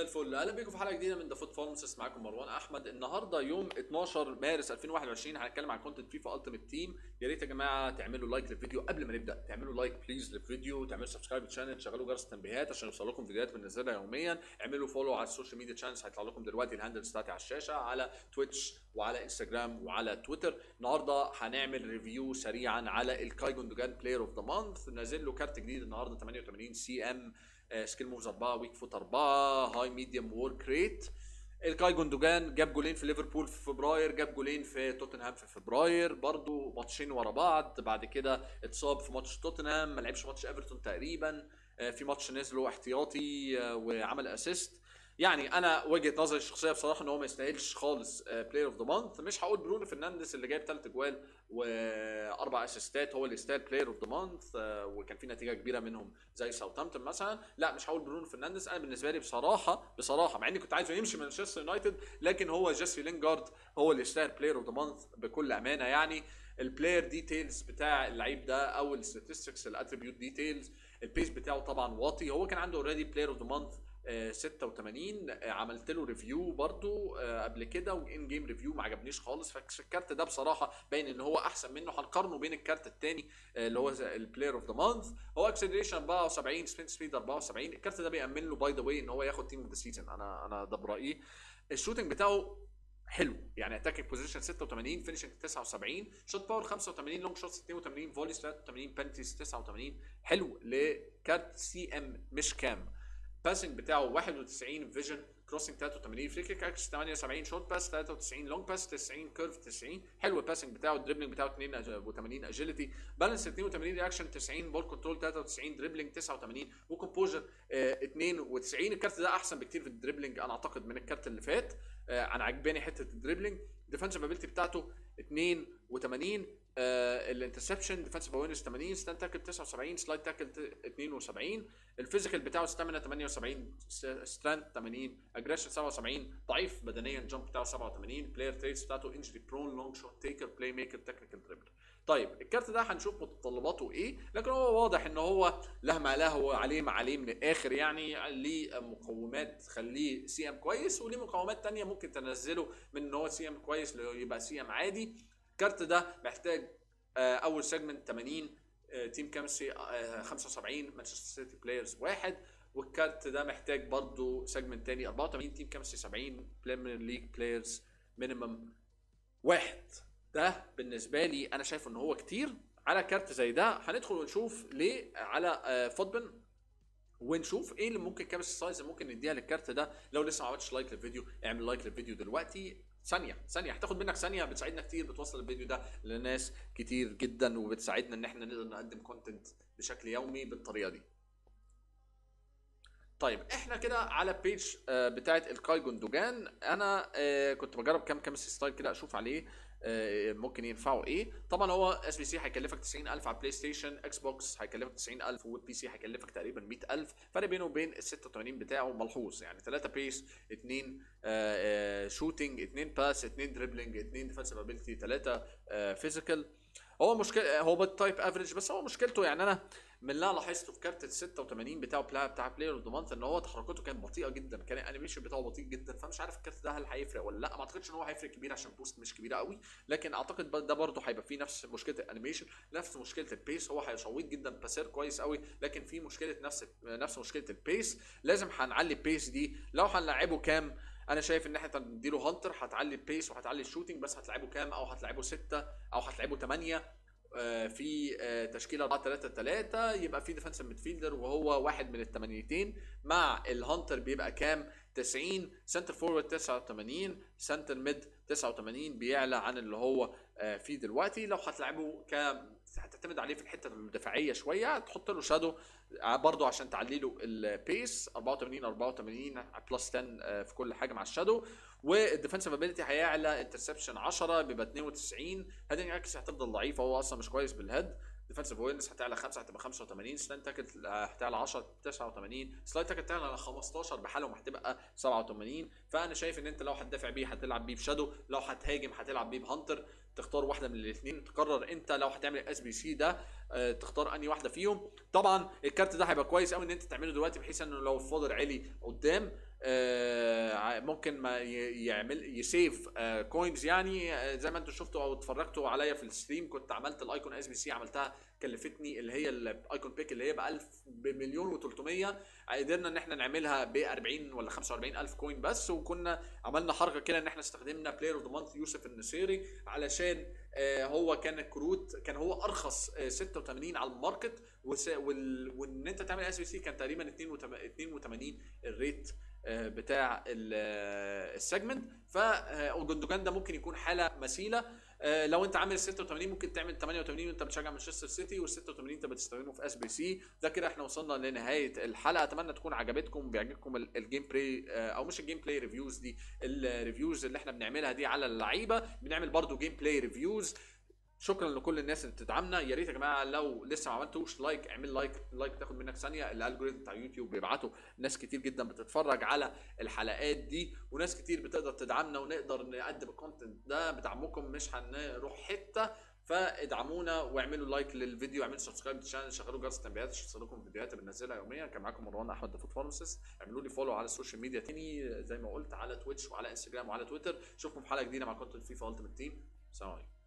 الفل اهلا بيكم في حلقه جديده من ذا فوت فارمسس معاكم مروان احمد النهارده يوم 12 مارس 2021 هنتكلم عن كونتنت فيفا التيمت تيم يا ريت يا جماعه تعملوا لايك للفيديو قبل ما نبدا تعملوا لايك بليز للفيديو تعملوا سبسكرايب للشانل تشغلوا جرس التنبيهات عشان يوصل لكم فيديوهات بننزلها يوميا اعملوا فولو على السوشيال ميديا شانلز هيطلع لكم دلوقتي الهاندلز بتاعتي على الشاشه على تويتش وعلى انستجرام وعلى تويتر النهارده هنعمل ريفيو سريعا على الكاي جوندوجان بلاير اوف ذا مانث نازل له كارت جديد النهارده 88 سي ام سكيل موفز 4 ويك فوت 4 هاي ميديوم وورك ريت الكاي جوندوجان جاب جولين في ليفربول في فبراير جاب جولين في توتنهام في فبراير برضو ماتشين ورا بعض بعد كده اتصاب في ماتش توتنهام ما لعبش ماتش ايفرتون تقريبا آه، في ماتش نزله احتياطي آه، وعمل اسيست يعني انا وجهه نظري الشخصيه بصراحه ان هو ما يستاهلش خالص بلاير اوف ذا مانث مش هقول برونو فرنانديز اللي جايب ثلاث اجوال واربع اسيستات هو اللي يستاهل بلاير اوف ذا مانث وكان في نتيجه كبيره منهم زي ساوثهامبتون مثلا لا مش هقول برونو فرنانديز انا بالنسبه لي بصراحه بصراحه مع اني كنت عايزه يمشي من مانشستر يونايتد لكن هو جيسي لينجارد هو اللي يستاهل بلاير اوف ذا مانث بكل امانه يعني البلاير ديتيلز بتاع اللعيب ده او الستاتستكس الاتريبيوت ديتيلز البيس بتاعه طبعا واطي هو كان عنده اوريدي بلاير اوف ذا مانث 86 آه، عملت له ريفيو برضو آه، قبل كده وان جيم ريفيو ما عجبنيش خالص فالكارت ده بصراحه باين ان هو احسن منه هنقارنه بين الكارت الثاني اللي هو البلاير اوف ذا مانث هو اكسلريشن 74 سبين سبيد 74 الكارت ده بيأمن له باي ذا واي ان هو ياخد تيم اوف ذا سيزون انا انا ده برايي الشوتنج بتاعه حلو يعني اتاكينج بوزيشن 86 فينشنج 79 شوت باور 85 لونج شوتس 82 فوليز 83 بنتيز 89 حلو لكارت سي ام مش كام باسنج بتاعه 91 فيجن كروسنج 83 فري كيك اكس 78 شورت باس 93 لونج باس 90 كيرف 90 حلو الباسنج بتاعه الدريبلينج بتاعه 82 اجيلتي بالانس 82 رياكشن 90 بول كنترول 93 دريبلينج 89 وكومبوجر 92 الكارت ده احسن بكتير في الدريبلينج انا اعتقد من الكارت اللي فات آه، انا عجباني حته الدريبلينج ديفنسيف ابيلتي بتاعته 82 الانترسبشن ديفنسيف اويرنس 80 ستاند تاكل 79 سلايد تاكل 72 الفيزيكال بتاعه ستامينا 78 ستراند 80 اجريشن 77 ضعيف بدنيا جامب بتاعه 87 بلاير تريتس بتاعته انجري برون لونج شوت تيكر بلاي ميكر تكنيكال دريبلر طيب الكارت ده هنشوف متطلباته ايه لكن هو واضح ان هو له ما له وعليه ما عليه من الاخر يعني ليه مقومات تخليه سي ام كويس وليه مقومات تانية ممكن تنزله من ان هو سي ام كويس يبقى سي ام عادي الكارت ده محتاج آه، اول سيجمنت 80 آه، تيم كيمستري 75 مانشستر سيتي بلايرز واحد والكارت ده محتاج برضو سيجمنت تاني 84 تيم كيمستري 70 بريمير ليج بلايرز مينيمم واحد ده بالنسبه لي انا شايف ان هو كتير على كارت زي ده هندخل ونشوف ليه على آه، فوتبن ونشوف ايه اللي ممكن كام سايز ممكن نديها للكارت ده لو لسه ما عملتش لايك للفيديو اعمل لايك للفيديو دلوقتي ثانيه ثانيه هتاخد منك ثانيه بتساعدنا كتير بتوصل الفيديو ده لناس كتير جدا وبتساعدنا ان احنا نقدر نقدم كونتنت بشكل يومي بالطريقه دي طيب احنا كده على بيج بتاعه الكاي جوندوجان انا آه، كنت بجرب كام كام ستايل كده اشوف عليه آه، ممكن ينفعوا ايه طبعا هو اس بي سي هيكلفك 90000 على بلاي ستيشن اكس بوكس هيكلفك 90000 والبي سي هيكلفك تقريبا 100000 فرق بينه وبين ال 86 بتاعه ملحوظ يعني 3 بيس 2 شوتنج 2 باس 2 دريبلينج 2 ديفensive ابيلتي 3 فيزيكال هو مشكله هو بالتايب افريج بس هو مشكلته يعني انا من اللي أنا لاحظته في كارت ال 86 بتاعه بتاع بتاع بلاير اوف ذا مانث ان هو تحركاته كانت بطيئه جدا كان الانيميشن بتاعه بطيء جدا فمش عارف الكارت ده هل هيفرق ولا لا ما اعتقدش ان هو هيفرق كبير عشان بوست مش كبيره قوي لكن اعتقد ده برضه هيبقى فيه نفس مشكله الانيميشن نفس مشكله البيس هو هيشويط جدا باسير كويس قوي لكن في مشكله نفس نفس مشكله البيس لازم هنعلي البيس دي لو هنلعبه كام انا شايف ان احنا نديله هانتر هتعلي البيس وهتعلي الشوتنج بس هتلعبه كام او هتلعبه 6 او هتلعبه 8 آه، في آه، تشكيله 4 3 3 يبقى في ديفنسيف ميدفيلدر وهو واحد من الثمانيتين مع الهانتر بيبقى كام 90 سنتر فورورد 89 سنتر ميد 89 بيعلى عن اللي هو آه، فيه دلوقتي لو هتلعبه كام هتعتمد عليه في الحته الدفاعيه شويه تحط له شادو برضه عشان تعلي له البيس 84 84 بلس 10 في كل حاجه مع الشادو والديفنسيف ابيلتي هيعلى انترسبشن 10 بيبقى 92 هيدنج اكس هتفضل ضعيفه هو اصلا مش كويس بالهيد ديفنسيف اويرنس هتعلى 5 هتبقى 85 سلاين تاكل هتعلى 10 89 سلاين تاكل تعلى على 15 بحالهم هتبقى 87 فانا شايف ان انت لو هتدافع بيه هتلعب بيه بشادو لو هتهاجم هتلعب بيه بهانتر تختار واحده من الاثنين تقرر انت لو هتعمل اس بي سي ده آه، تختار انهي واحده فيهم طبعا الكارت ده هيبقى كويس قوي ان انت تعمله دلوقتي بحيث انه لو الفاضل عالي قدام آه، ع- ممكن ما ي- يعمل يسيف آه، كوينز يعني آه، زي ما انتم شفتوا او اتفرجتوا عليا في الستريم كنت عملت الايكون اس بي سي عملتها كلفتني اللي هي الايكون بيك اللي هي ب 1000 بمليون و300 قدرنا ان احنا نعملها ب 40 ولا 45 الف كوين بس وكنا عملنا حركه كده ان احنا استخدمنا بلاير اوف ذا مانث يوسف النصيري علشان آه، هو كان الكروت كان هو ارخص آه، 86 على الماركت وس- وال- وان انت تعمل اس بي سي كان تقريبا 82 الريت آه، بتاع ال- آه، السيجمنت فجندوجان ده ممكن يكون حاله مثيله آه، لو انت عامل 86 ممكن تعمل 88 وانت بتشجع مانشستر سيتي وال 86 انت بتستخدمه في اس بي سي ده كده احنا وصلنا لنهايه الحلقه اتمنى تكون عجبتكم وبيعجبكم ال- الجيم بلاي آه، او مش الجيم بلاي ريفيوز دي الريفيوز اللي احنا بنعملها دي على اللعيبه بنعمل برضو جيم بلاي ريفيوز شكرا لكل الناس اللي بتدعمنا يا ريت يا جماعه لو لسه ما عملتوش لايك اعمل لايك لايك تاخد منك ثانيه الالجوريثم بتاع يوتيوب بيبعته ناس كتير جدا بتتفرج على الحلقات دي وناس كتير بتقدر تدعمنا ونقدر نقدم الكونتنت ده بدعمكم مش هنروح حته فادعمونا واعملوا لايك للفيديو اعملوا سبسكرايب للشانل شغلوا جرس التنبيهات عشان يوصلكم الفيديوهات اللي بنزلها يوميا كان معاكم مروان احمد فود فارماسيست اعملوا لي فولو على السوشيال ميديا تاني زي ما قلت على تويتش وعلى انستجرام وعلى تويتر اشوفكم في حلقه جديده مع كونتنت فيفا التيمت تيم سلام عليكم